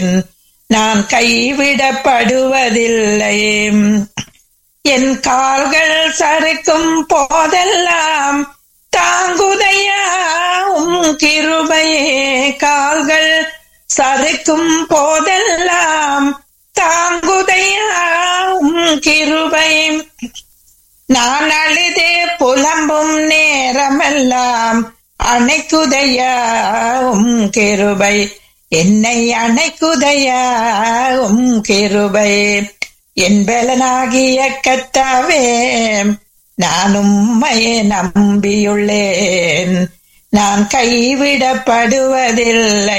நான் கைவிடப்படுவதில்லை என் கால்கள் சறுக்கும் போதெல்லாம் தாங்குதையா உம் கிருபையே கால்கள் சறுக்கும் போதெல்லாம் தாங்குதையா உம் கிருபை நான் அழுதே புலம்பும் நேரமெல்லாம் அணைக்குதையா உம் கிருபை என்னை அணைக்குதையா உம் கிருபை என் பலனாகிய கத்தாவே நான் உம்மையே நம்பியுள்ளேன் நான் கைவிடப்படுவதில்லை